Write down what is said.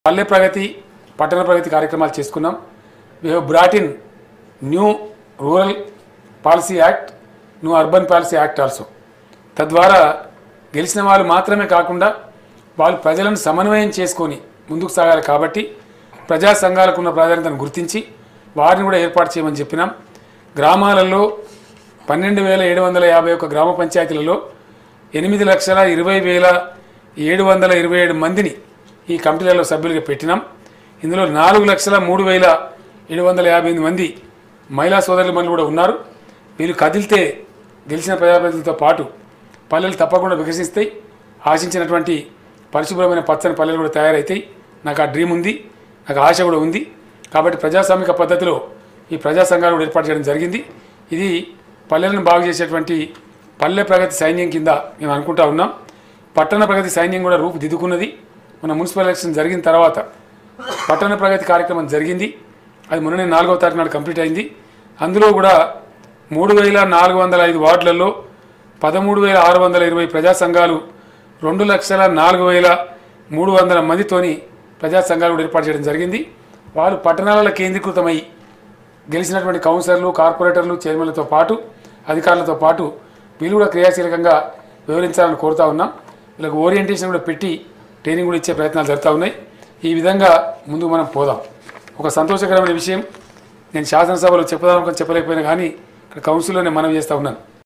పల్లె ప్రగతి పట్టణ ప్రగతి కార్యక్రమాలు చేసుకున్నాం we have brought in new rural policy act new urban policy act also తద్వారా గెలిచిన వాళ్ళు మాత్రమే కాకుండా వాళ్ళు ప్రజలను సమన్వయం చేసుకొని ముందుకు సాగాలి కాబట్టి ప్రజా సంఘాలకు ఉన్న ప్రాధాన్యతను గుర్తించి వారిని కూడా ఏర్పాటు చేయమని చెప్పినాం గ్రామాలలో పన్నెండు వేల ఏడు వందల యాభై ఒక్క గ్రామ పంచాయతీలలో ఎనిమిది లక్షల ఇరవై వేల ఏడు వందల ఇరవై ఏడు మందిని ఈ కమిటీలలో సభ్యులుగా పెట్టినాం ఇందులో నాలుగు లక్షల మూడు వేల ఏడు వందల యాభై ఎనిమిది మంది మహిళా సోదరుల మంది కూడా ఉన్నారు వీళ్ళు కదిలితే గెలిచిన ప్రజాప్రతినిధులతో పాటు పల్లెలు తప్పకుండా వికసిస్తాయి ఆశించినటువంటి పరిశుభ్రమైన పచ్చని పల్లెలు కూడా తయారవుతాయి నాకు ఆ డ్రీమ్ ఉంది నాకు ఆశ కూడా ఉంది కాబట్టి ప్రజాస్వామిక పద్ధతిలో ఈ ప్రజా సంఘాలు కూడా ఏర్పాటు చేయడం జరిగింది ఇది పల్లెలను బాగు చేసేటువంటి పల్లె ప్రగతి సైన్యం కింద మేము అనుకుంటా ఉన్నాం పట్టణ ప్రగతి సైన్యం కూడా రూపుదిద్దుకున్నది మన మున్సిపల్ ఎలక్షన్ జరిగిన తర్వాత పట్టణ ప్రగతి కార్యక్రమం జరిగింది అది మొన్ననే నాలుగవ తారీఖు నాడు కంప్లీట్ అయింది అందులో కూడా మూడు వేల నాలుగు వందల ఐదు వార్డులలో పదమూడు వేల ఆరు వందల ఇరవై ప్రజా సంఘాలు రెండు లక్షల నాలుగు వేల మూడు వందల మందితోని ప్రజా సంఘాలు కూడా ఏర్పాటు చేయడం జరిగింది వారు పట్టణాలలో కేంద్రీకృతమై గెలిచినటువంటి కౌన్సిలర్లు కార్పొరేటర్లు చైర్మన్లతో పాటు అధికారులతో పాటు వీళ్ళు కూడా క్రియాశీలకంగా వివరించాలని కోరుతా ఉన్నాం వీళ్ళకి ఓరియంటేషన్ కూడా పెట్టి ట్రైనింగ్ కూడా ఇచ్చే ప్రయత్నాలు జరుగుతూ ఉన్నాయి ఈ విధంగా ముందుకు మనం పోదాం ఒక సంతోషకరమైన విషయం నేను శాసనసభలో చెప్పదామనుకొని చెప్పలేకపోయినా కానీ ఇక్కడ కౌన్సిల్లో నేను మనవి చేస్తూ ఉన్నాను